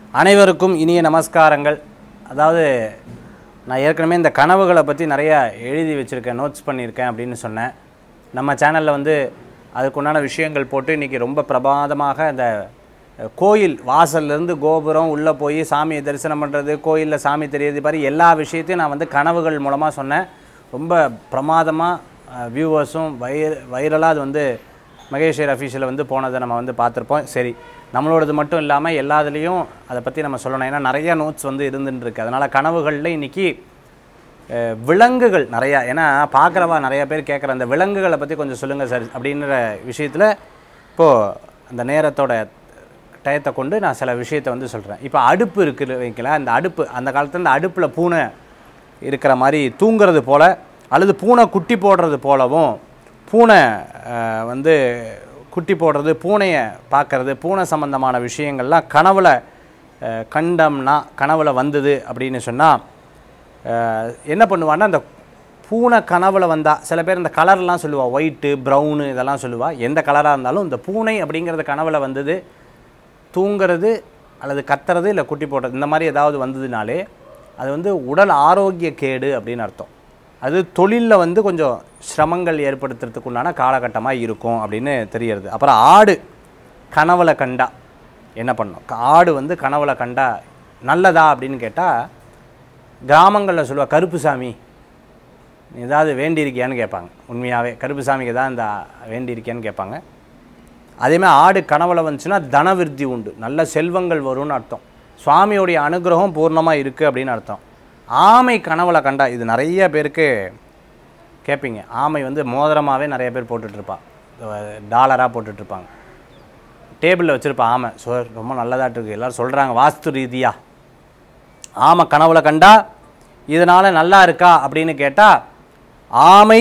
அனைவருக்கும் இனிய நமஸ்காரங்கள் அதாவது நான் ஏற்கனவே இந்த கனவுகளை பற்றி நிறையா எழுதி வச்சுருக்கேன் நோட்ஸ் பண்ணியிருக்கேன் அப்படின்னு சொன்னேன் நம்ம சேனலில் வந்து அதுக்குண்டான விஷயங்கள் போட்டு இன்றைக்கி ரொம்ப பிரபாதமாக இந்த அஹ், கோயில் வாசல்லேருந்து கோபுரம் உள்ளே போய் சாமியை தரிசனம் பண்ணுறது கோயிலில் சாமி தெரியுது மாதிரி எல்லா விஷயத்தையும் நான் வந்து கனவுகள் மூலமாக சொன்னேன் ரொம்ப பிரமாதமாக வியூவர்ஸும் வைர வைரலாக அது வந்து மகேஸ்வர் அஃபீஷியலில் வந்து போனதை நம்ம வந்து பார்த்துருப்போம் சரி நம்மளோடது மட்டும் இல்லாமல் எல்லாத்துலேயும் அதை பற்றி நம்ம சொல்லணும் ஏன்னா நிறைய நோட்ஸ் வந்து இருந்துன்னு இருக்கு அதனால் கனவுகளில் இன்றைக்கி விலங்குகள் நிறையா ஏன்னா பார்க்குறவா நிறைய பேர் கேட்குற அந்த விலங்குகளை பற்றி கொஞ்சம் சொல்லுங்கள் சார் அப்படின்ற விஷயத்தில் இப்போது அந்த நேரத்தோட டயத்தை கொண்டு நான் சில விஷயத்தை வந்து சொல்கிறேன் இப்போ அடுப்பு இருக்குது வைக்கல அந்த அடுப்பு அந்த காலத்துல இந்த அடுப்பில் பூனை இருக்கிற மாதிரி தூங்குறது போல் அல்லது பூனை குட்டி போடுறது போலவும் பூனை அஹ், வந்து குட்டி போடுறது பூனையை பார்க்கறது பூனை சம்பந்தமான விஷயங்கள்லாம் கனவுல அஹ், கண்டம்னா கனவுல வந்தது அப்படின்னு சொன்னால் என்ன பண்ணுவான்னா அந்த பூனை கனவுல வந்தா சில பேர் இந்த கலர்லாம் சொல்லுவா ஒயிட்டு ப்ரௌனு இதெல்லாம் சொல்லுவா எந்த கலராக இருந்தாலும் இந்த பூனை அப்படிங்கிறது கனவுல வந்தது தூங்குறது அல்லது கத்துறது இல்லை குட்டி போடுறது இந்த மாதிரி ஏதாவது வந்ததுனாலே அது வந்து உடல் ஆரோக்கிய கேடு அப்படின்னு அர்த்தம் அது தொழிலில் வந்து கொஞ்சம் சிரமங்கள் ஏற்படுத்துறதுக்கு உண்டான காலகட்டமாக இருக்கும் அப்படின்னு தெரியறது அப்புறம் ஆடு கனவுல கண்டா என்ன பண்ணும் ஆடு வந்து கனவுல கண்டா நல்லதா அப்படின்னு கேட்டால் கிராமங்களில் சொல்லுவா கருப்பு சாமி நீ ஏதாவது வேண்டியிருக்கியான்னு கேட்பாங்க உண்மையாகவே கருப்பு சாமிக்கு தான் இந்த வேண்டியிருக்கியான்னு கேட்பாங்க அதேமாதிரி ஆடு கனவுல வந்துச்சுன்னா தனவிருத்தி உண்டு நல்ல செல்வங்கள் வரும்னு அர்த்தம் சுவாமியோடைய அனுகிரகம் பூர்ணமாக இருக்குது அப்படின்னு அர்த்தம் ஆமை கனவுல கண்டா இது நிறைய பேருக்கு கேட்பீங்க ஆமை வந்து மோதிரமாகவே நிறைய பேர் போட்டுட்ருப்பா டாலராக போட்டுட்ருப்பாங்க டேபிளில் வச்சுருப்பா ஆமை ஸோ ரொம்ப நல்லதாட்டு இருக்கு எல்லோரும் சொல்கிறாங்க வாஸ்து ரீதியாக ஆமை கனவுல கண்டா இதனால் நல்லா இருக்கா அப்படின்னு கேட்டால் ஆமை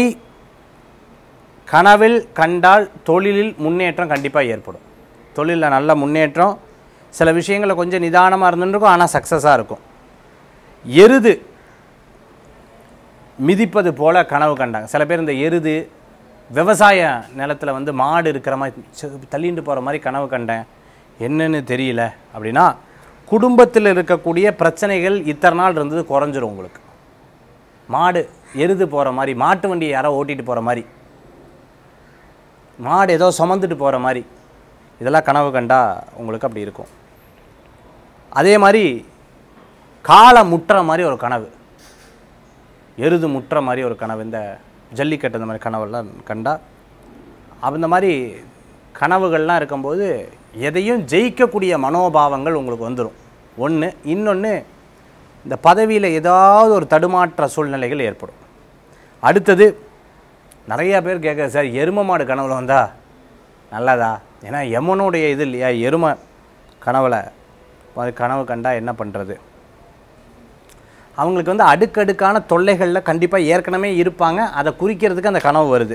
கனவில் கண்டால் தொழிலில் முன்னேற்றம் கண்டிப்பாக ஏற்படும் தொழிலில் நல்ல முன்னேற்றம் சில விஷயங்களில் கொஞ்சம் நிதானமாக இருந்துருக்கும் ஆனால் சக்ஸஸாக இருக்கும் எருது மிதிப்பது போல கனவு கண்டாங்க சில பேர் இந்த எருது விவசாய நிலத்தில் வந்து மாடு இருக்கிற மாதிரி சு- தள்ளிண்டு போகிற மாதிரி கனவு கண்டேன் என்னன்னு தெரியல அப்படின்னா குடும்பத்தில் இருக்கக்கூடிய பிரச்சனைகள் இத்தனை நாள் இருந்தது குறைஞ்சிரும் உங்களுக்கு மாடு எருது போகிற மாதிரி மாட்டு வண்டியை யாரோ ஓட்டிகிட்டு போகிற மாதிரி மாடு ஏதோ சுமந்துட்டு போகிற மாதிரி இதெல்லாம் கனவு கண்டா உங்களுக்கு அப்படி இருக்கும் அதே மாதிரி காலை முட்டுற மாதிரி ஒரு கனவு எருது முட்டுற மாதிரி ஒரு கனவு இந்த ஜல்லிக்கட்டு இந்த மாதிரி கனவெல்லாம் கண்டா அந்த மாதிரி கனவுகள்லாம் இருக்கும்போது எதையும் ஜெயிக்கக்கூடிய மனோபாவங்கள் உங்களுக்கு வந்துடும் ஒன்று இன்னொன்று இந்த பதவியில் ஏதாவது ஒரு தடுமாற்ற சூழ்நிலைகள் ஏற்படும் அடுத்தது நிறைய பேர் கேட்க சார் எரும மாடு கனவுல வந்தா நல்லதா ஏன்னா யமனுடைய இது இல்லையா எருமை கனவுல அது கனவு கண்டா என்ன பண்ணுறது அவங்களுக்கு வந்து அடுக்கடுக்கான தொல்லைகளில் கண்டிப்பாக ஏற்கனவே இருப்பாங்க அதை குறிக்கிறதுக்கு அந்த கனவு வருது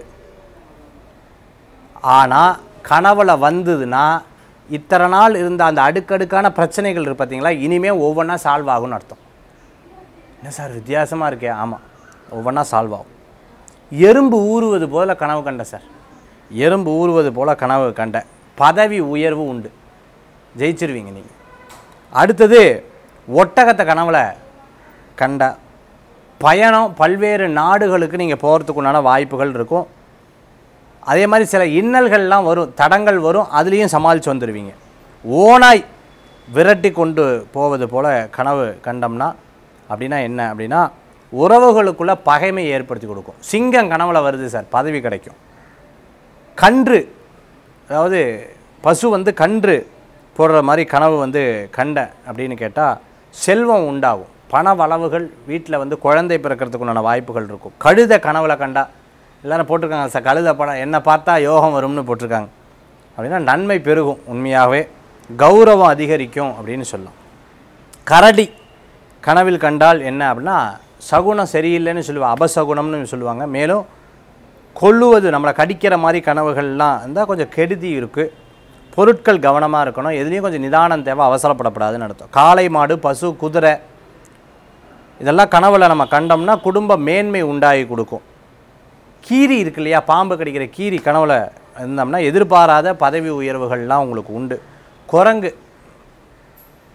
ஆனால் கனவுல வந்ததுன்னா இத்தனை நாள் இருந்த அந்த அடுக்கடுக்கான பிரச்சனைகள் இருக்கு பார்த்தீங்களா இனிமேல் ஒவ்வொன்றா சால்வ் ஆகும்னு அர்த்தம் என்ன சார் வித்தியாசமாக இருக்கே ஆமாம் ஒவ்வொன்றா சால்வ் ஆகும் எறும்பு ஊறுவது போல கனவு கண்டேன் சார் எறும்பு ஊறுவது போல கனவு கண்டேன் பதவி உயர்வு உண்டு ஜெயிச்சிருவீங்க நீங்கள் அடுத்தது ஒட்டகத்தை கனவுல கண்ட பயணம் பல்வேறு நாடுகளுக்கு நீங்கள் போகிறதுக்குண்டான வாய்ப்புகள் இருக்கும் அதே மாதிரி சில இன்னல்கள்லாம் வரும் தடங்கள் வரும் அதுலேயும் சமாளித்து வந்துடுவீங்க ஓனாய் விரட்டி கொண்டு போவது போல கனவு கண்டோம்னா அப்படின்னா என்ன அப்படின்னா உறவுகளுக்குள்ள பகைமை ஏற்படுத்தி கொடுக்கும் சிங்கம் கனவுல வருது சார் பதவி கிடைக்கும் கன்று அதாவது பசு வந்து கன்று போடுற மாதிரி கனவு வந்து கண்டேன் அப்படின்னு கேட்டால் செல்வம் உண்டாகும் பண வளவுகள் வீட்டில் வந்து குழந்தை பிறக்கிறதுக்கு உண்டான வாய்ப்புகள் இருக்கும் கழுதை கனவுல கண்டா எல்லாரும் போட்டிருக்காங்க சார் கழுதை படம் என்ன பார்த்தா யோகம் வரும்னு போட்டிருக்காங்க அப்படின்னா நன்மை பெருகும் உண்மையாகவே கௌரவம் அதிகரிக்கும் அப்படின்னு சொல்லலாம் கரடி கனவில் கண்டால் என்ன அப்படின்னா சகுனம் சரியில்லைன்னு சொல்லுவாங்க அபசகுனம்னு சொல்லுவாங்க மேலும் கொல்லுவது நம்மளை கடிக்கிற மாதிரி கனவுகள்லாம் இருந்தால் கொஞ்சம் கெடுதி இருக்குது பொருட்கள் கவனமாக இருக்கணும் எதுலேயும் கொஞ்சம் நிதானம் தேவை அவசரப்படக்கூடாதுன்னு அர்த்தம் காளை மாடு பசு குதிரை இதெல்லாம் கனவுல நம்ம கண்டோம்னா குடும்ப மேன்மை உண்டாகி கொடுக்கும் கீரி இருக்கு இல்லையா பாம்பு கடிக்கிற கீரி கனவுல இருந்தோம்னா எதிர்பாராத பதவி உயர்வுகள்லாம் உங்களுக்கு உண்டு குரங்கு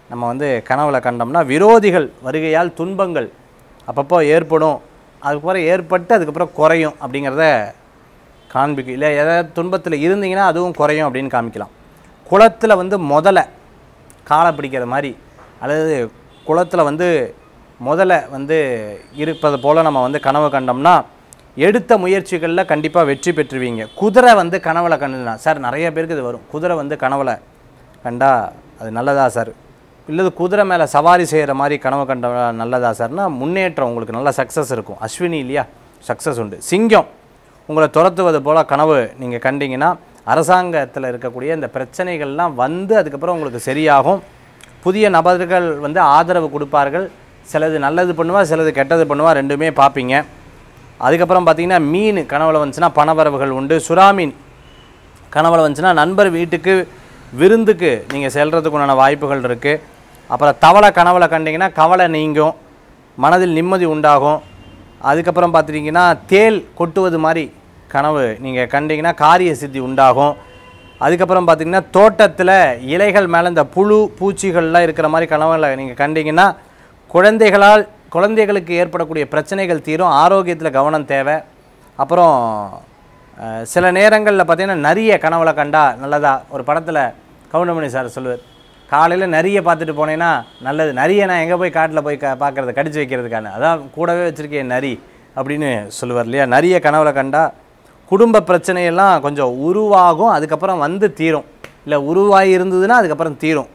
நம்ம வந்து கனவுல கண்டோம்னா விரோதிகள் வருகையால் துன்பங்கள் அப்பப்போ ஏற்படும் அதுக்கப்புறம் ஏற்பட்டு அதுக்கப்புறம் குறையும் அப்படிங்கிறத காண்பிக்கும் இல்லை ஏதாவது துன்பத்தில் இருந்தீங்கன்னா அதுவும் குறையும் அப்படின்னு காமிக்கலாம் குளத்தில் வந்து முதல்ல காலை பிடிக்கிற மாதிரி அல்லது குளத்தில் வந்து முதல்ல வந்து இருப்பது போல் நம்ம வந்து கனவு கண்டோம்னா எடுத்த முயற்சிகளில் கண்டிப்பாக வெற்றி பெற்றுவீங்க குதிரை வந்து கனவுல கண்டுனா சார் நிறைய பேருக்கு இது வரும் குதிரை வந்து கனவுல கண்டா அது நல்லதா சார் இல்லது குதிரை மேலே சவாரி செய்கிற மாதிரி கனவு கண்ட நல்லதா சார்னா முன்னேற்றம் உங்களுக்கு நல்ல சக்ஸஸ் இருக்கும் அஸ்வினி இல்லையா சக்ஸஸ் உண்டு சிங்கம் உங்களை துரத்துவது போல் கனவு நீங்கள் கண்டீங்கன்னா அரசாங்கத்தில் இருக்கக்கூடிய இந்த பிரச்சனைகள்லாம் வந்து அதுக்கப்புறம் உங்களுக்கு சரியாகும் புதிய நபர்கள் வந்து ஆதரவு கொடுப்பார்கள் சிலது நல்லது பண்ணுவா சிலது கெட்டது பண்ணுவா ரெண்டுமே பார்ப்பீங்க அதுக்கப்புறம் பார்த்தீங்கன்னா மீன் கனவுல வந்துச்சுன்னா பணவரவுகள் உண்டு சுறா மீன் கனவுல வந்துச்சுன்னா நண்பர் வீட்டுக்கு விருந்துக்கு நீங்கள் செல்றதுக்கு உண்டான வாய்ப்புகள் இருக்குது அப்புறம் தவளை கனவுல கண்டிங்கன்னா கவலை நீங்கும் மனதில் நிம்மதி உண்டாகும் அதுக்கப்புறம் பார்த்துட்டிங்கன்னா தேல் கொட்டுவது மாதிரி கனவு நீங்கள் கண்டிங்கன்னா காரிய சித்தி உண்டாகும் அதுக்கப்புறம் பார்த்தீங்கன்னா தோட்டத்தில் இலைகள் மேலே இந்த புழு பூச்சிகள்லாம் இருக்கிற மாதிரி கனவுல நீங்கள் கண்டிங்கன்னா குழந்தைகளால் குழந்தைகளுக்கு ஏற்படக்கூடிய பிரச்சனைகள் தீரும் ஆரோக்கியத்தில் கவனம் தேவை அப்புறம் அஹ், சில நேரங்களில் பார்த்தீங்கன்னா நிறைய கனவுல கண்டா நல்லதா ஒரு படத்தில் கவுண்டமணி சார் சொல்லுவார் காலையில் நிறைய பார்த்துட்டு போனேன்னா நல்லது நிறைய நான் எங்கே போய் காட்டில் போய் க பார்க்குறது கடிச்சு வைக்கிறதுக்கான அதான் கூடவே வச்சுருக்கேன் நரி அப்படின்னு சொல்லுவார் இல்லையா நிறைய கனவுல கண்டா குடும்ப பிரச்சனையெல்லாம் கொஞ்சம் உருவாகும் அதுக்கப்புறம் வந்து தீரும் இல்லை உருவாகி இருந்ததுன்னா அதுக்கப்புறம் தீரும்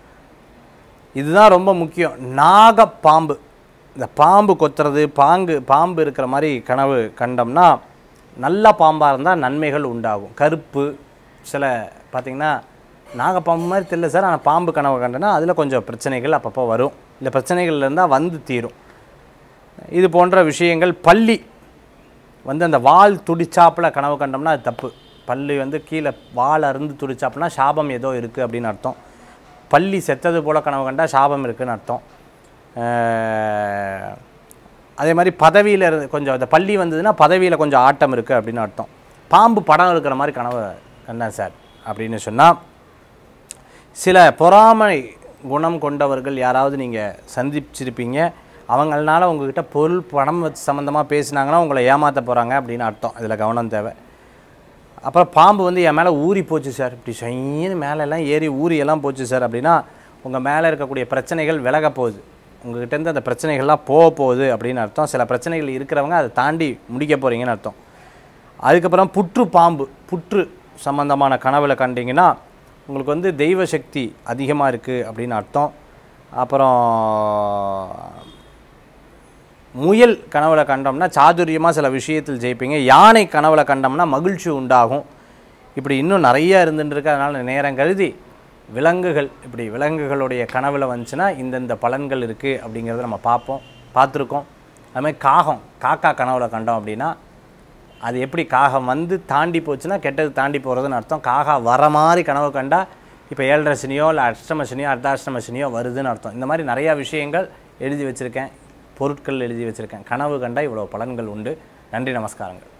இதுதான் ரொம்ப முக்கியம் நாக பாம்பு இந்த பாம்பு கொத்துறது பாங்கு பாம்பு இருக்கிற மாதிரி கனவு கண்டோம்னா நல்ல பாம்பாக இருந்தால் நன்மைகள் உண்டாகும் கருப்பு சில பார்த்திங்கன்னா நாகப்பாம்பு மாதிரி தெரியல சார் ஆனால் பாம்பு கனவு கண்டனா அதில் கொஞ்சம் பிரச்சனைகள் அப்பப்போ வரும் இல்லை பிரச்சனைகள் இருந்தால் வந்து தீரும் இது போன்ற விஷயங்கள் பள்ளி வந்து அந்த வால் துடிச்சாப்புல கனவு கண்டோம்னா அது தப்பு பள்ளி வந்து கீழே வால் அருந்து துடிச்சாப்புனா சாபம் ஏதோ இருக்குது அப்படின்னு அர்த்தம் பள்ளி செத்தது போல கனவு கண்டா சாபம் இருக்குன்னு அர்த்தம் அஹ், அதே மாதிரி பதவியில் இருந்து கொஞ்சம் அந்த பள்ளி வந்ததுன்னா பதவியில் கொஞ்சம் ஆட்டம் இருக்குது அப்படின்னு அர்த்தம் பாம்பு படம் இருக்கிற மாதிரி கனவு கண்டேன் சார் அப்படின்னு சொன்னால் சில பொறாமை குணம் கொண்டவர்கள் யாராவது நீங்கள் சந்திச்சிருப்பீங்க அவங்களால உங்ககிட்ட பொருள் பணம் வச்சு சம்மந்தமாக பேசினாங்கன்னா உங்களை ஏமாற்ற போகிறாங்க அப்படின்னு அர்த்தம் இதில் கவனம் தேவை அப்புறம் பாம்பு வந்து என் மேலே ஊறி போச்சு சார் இப்படி சொயின்னு மேலெல்லாம் ஏறி ஊறி எல்லாம் போச்சு சார் அப்படின்னா உங்கள் மேலே இருக்கக்கூடிய பிரச்சனைகள் விலக போகுது உங்ககிட்டேருந்து அந்த பிரச்சனைகள்லாம் போக போகுது அப்படின்னு அர்த்தம் சில பிரச்சனைகள் இருக்கிறவங்க அதை தாண்டி முடிக்க போகிறீங்கன்னு அர்த்தம் அதுக்கப்புறம் புற்று பாம்பு புற்று சம்பந்தமான கனவுல கண்டீங்கன்னா உங்களுக்கு வந்து தெய்வ சக்தி அதிகமாக இருக்குது அப்படின்னு அர்த்தம் அப்புறம் முயல் கனவுல கண்டோம்னா சாதுரியமாக சில விஷயத்தில் ஜெயிப்பீங்க யானை கனவுல கண்டோம்னா மகிழ்ச்சி உண்டாகும் இப்படி இன்னும் நிறைய இருந்துட்டு இருக்கு அதனால் நேரம் கருதி விலங்குகள் இப்படி விலங்குகளுடைய கனவுல வந்துச்சுன்னா இந்தந்த பலன்கள் இருக்குது அப்படிங்கிறத நம்ம பார்ப்போம் பார்த்துருக்கோம் அதுமாதிரி காகம் காக்கா கனவுல கண்டோம் அப்படின்னா அது எப்படி காகம் வந்து தாண்டி போச்சுன்னா கெட்டது தாண்டி போகிறதுன்னு அர்த்தம் காகா வர மாதிரி கனவு கண்டா இப்போ ஏழரை சனியோ இல்லை அஷ்டம சனியோ அர்த்தாஷ்டம சனியோ வருதுன்னு அர்த்தம் இந்த மாதிரி நிறையா விஷயங்கள் எழுதி வச்சுருக்கேன் பொருட்கள் எழுதி வச்சுருக்கேன் கனவு கண்டா இவ்வளோ பலன்கள் உண்டு நன்றி நமஸ்காரங்கள்